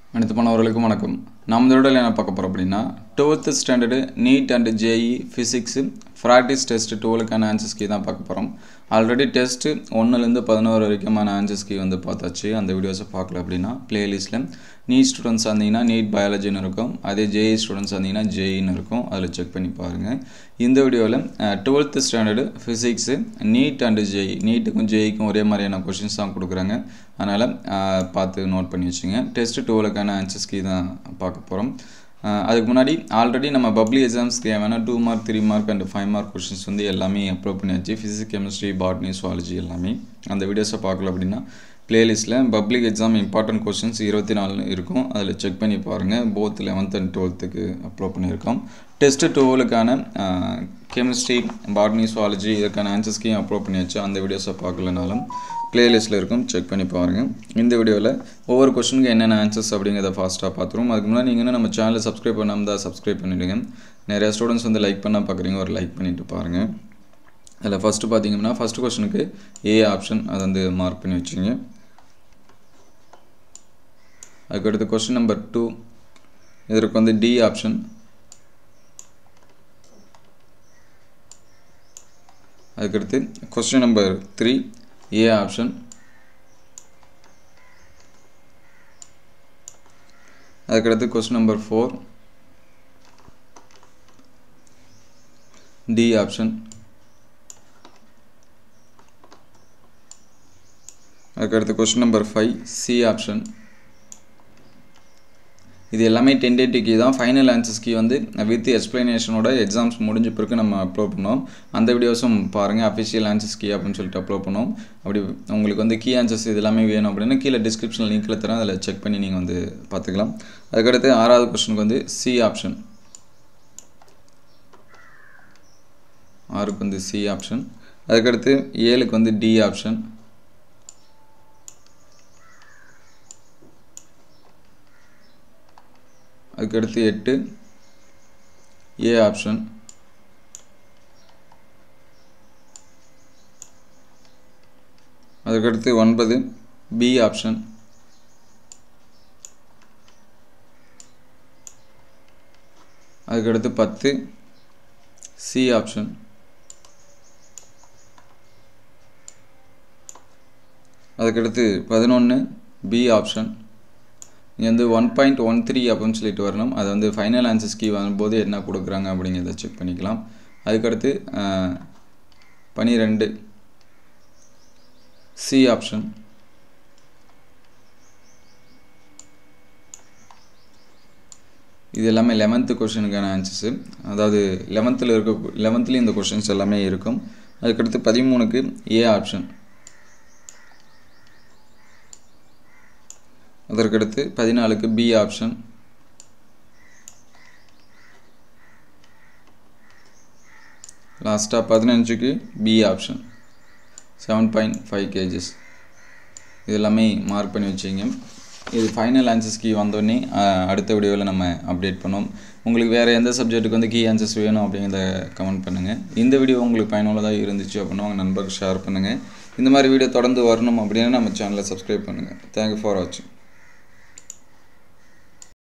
அனைத்து மாணவர்களுக்கும் வணக்கம் நாம் இந்த வீடியோவில் என்ன பார்க்க போகிறோம் அப்படின்னா twelfth standard NEET and JEE physics practice test டுவெலுக்கான ஆன்சர்ஸ் கீ தான் பார்க்க போகிறோம் ஆல்ரெடி டெஸ்ட்டு ஒன்றுலேருந்து பதினோரு வரைக்குமான ஆன்சர்ஸ் கீ வந்து பார்த்தாச்சு அந்த வீடியோஸை பார்க்கல அப்படின்னா பிளேலிஸ்ட்டில் நீட் ஸ்டூடெண்ட்ஸ் வந்தீங்கன்னா நீட் பயாலஜின்னு இருக்கும் அதே ஜேஇ ஸ்டூடெண்ட்ஸ் வந்தீங்கன்னா ஜேஇன்னு இருக்கும் அதில் செக் பண்ணி பாருங்கள் இந்த வீடியோவில் twelfth standard physics NEET and JEE நீட்டுக்கும் ஜேஇக்கும் ஒரே மாதிரியான கொஷின்ஸ் தான் கொடுக்குறாங்க அதனால் பார்த்து நோட் பண்ணி வச்சுங்க டெஸ்ட்டு டுவெலுக்கான ஆன்சர்ஸ் கீ தான் பார்க்க போகிறோம் அதுக்கு முன்னாடி ஆல்ரெடி நம்ம பப்ளிக் எக்ஸாம்ஸ்க்கு தேவையான two mark three mark and five mark questions வந்து எல்லாமே அப்லோட் பண்ணியாச்சு ஃபிசிக்ஸ் கெமிஸ்ட்ரி பாட்னி சுவாலஜி எல்லாமே அந்த வீடியோஸை பார்க்கல அப்படின்னா பிளேலிஸ்ட்டில் பப்ளிக் எக்ஸாம் இம்பார்ட்டன்ட் கொஷின்ஸ் இருபத்தி நாலு இருக்கும் அதில் செக் பண்ணி பாருங்கள் போத் லெவன்த் அண்ட் டுவெல்த்துக்கு அப்லோட் பண்ணியிருக்கோம் டெஸ்ட்டு டுவெலுக்கான கெமிஸ்ட்ரி பாட்னி சுவாலஜி இதற்கான ஆன்சர்ஸ்க்கையும் அப்லோட் பண்ணியாச்சு அந்த வீடியோஸை பார்க்கலனாலும் பிளேலிஸ்ட்டில் இருக்கும் செக் பண்ணி பாருங்கள் இந்த வீடியோவில் ஒவ்வொரு கொஸ்டினுக்கு என்னென்ன ஆன்சர்ஸ் அப்படிங்கிறத ஃபாஸ்ட்டாக பார்த்துருவோம் அதுக்கு முன்னாடி நீங்கள் நம்ம சேனலை சப்ஸ்கிரைப் பண்ணாமல் தான் சப்ஸ்கிரைப் பண்ணிவிடுங்க நிறையா ஸ்டூடெண்ட்ஸ் வந்து லைக் பண்ணால் பார்க்குறீங்க ஒரு லைக் பண்ணிவிட்டு பாருங்கள் அதில் ஃபஸ்ட்டு பார்த்தீங்கன்னா ஃபஸ்ட்டு கொஸ்டினுக்கு ஏ ஆப்ஷன் அதை வந்து மார்க் பண்ணி வச்சுங்க அதுக்கடுத்து கொஸ்டின் நம்பர் டூ இதற்கு வந்து டி ஆப்ஷன் அதுக்கடுத்து question number three A option அதுக்கடுத்து question number four D option அதுக்கடுத்து question number five C option இது எல்லாமே டென்டேட்டிவ் கீ தான் ஃபைனல் ஆன்சர்ஸ் கீ வந்து வித் எக்ஸ்ப்ளனேஷனோட எக்ஸாம்ஸ் முடிஞ்ச பிறகு நம்ம அப்லோட் பண்ணோம் அந்த வீடியோஸும் பாருங்கள் அஃபிஷியல் ஆன்சர்ஸ் கீ அப்படின்னு சொல்லிட்டு அப்லோட் பண்ணோம் அப்படி உங்களுக்கு வந்து கீ ஆன்சர்ஸ் இது எல்லாமே வேணும் அப்படின்னா கீழே டிஸ்கிரிப்ஷனில் லிங்க்கில் தரேன் அதில் செக் பண்ணி நீங்கள் வந்து பார்த்துக்கலாம் அதுக்கடுத்து ஆறாவது கொஸ்டினுக்கு வந்து சி ஆப்ஷன் ஆறுக்கு வந்து சி ஆப்ஷன் அதுக்கடுத்து ஏழுக்கு வந்து டி ஆப்ஷன் அதுக்கடுத்து எட்டு ஏ ஆப்ஷன் அதுக்கடுத்து ஒன்பது பி ஆப்ஷன் அதுக்கடுத்து பத்து சி ஆப்ஷன் அதுக்கடுத்து பதினொன்று பி ஆப்ஷன் இங்கே வந்து ஒன் பாயிண்ட் ஒன் த்ரீ அப்படின்னு சொல்லிட்டு வரணும் அது வந்து ஃபைனல் ஆன்சர்ஸ் கீ வரும்போது என்ன கொடுக்குறாங்க அப்படிங்கிறத செக் பண்ணிக்கலாம் அதுக்கடுத்து பனிரெண்டு சி ஆப்ஷன் இது எல்லாமே லெவன்த்து கொஷனுக்கான ஆன்சர்ஸு அதாவது லெவன்த்தில் இருக்க லெவன்த்துலேயும் இந்த கொஷின்ஸ் எல்லாமே இருக்கும் அதுக்கடுத்து பதிமூணுக்கு ஏ ஆப்ஷன் அதற்கடுத்து பதினாலுக்கு பி ஆப்ஷன் லாஸ்ட்டாக பதினஞ்சுக்கு B option seven point five KGs இது எல்லாமே மார்க் பண்ணி வச்சிங்க இது ஃபைனல் ஆன்சர்ஸ் கீ வந்தோடனே அடுத்த வீடியோவில் நம்ம அப்டேட் பண்ணோம் உங்களுக்கு வேறு எந்த சப்ஜெக்ட்டுக்கு வந்து கீ ஆன்சர்ஸ் வேணும் அப்படிங்கிறத கமெண்ட் பண்ணுங்கள் இந்த வீடியோ உங்களுக்கு பயனுள்ளதாக இருந்துச்சு அப்படின்னா உங்கள் நண்பருக்கு ஷேர் பண்ணுங்கள் இந்த மாதிரி வீடியோ தொடர்ந்து வரணும் அப்படின்னா நம்ம சேனலை சப்ஸ்கிரைப் பண்ணுங்கள் தேங்க்யூ ஃபார் வாட்சிங்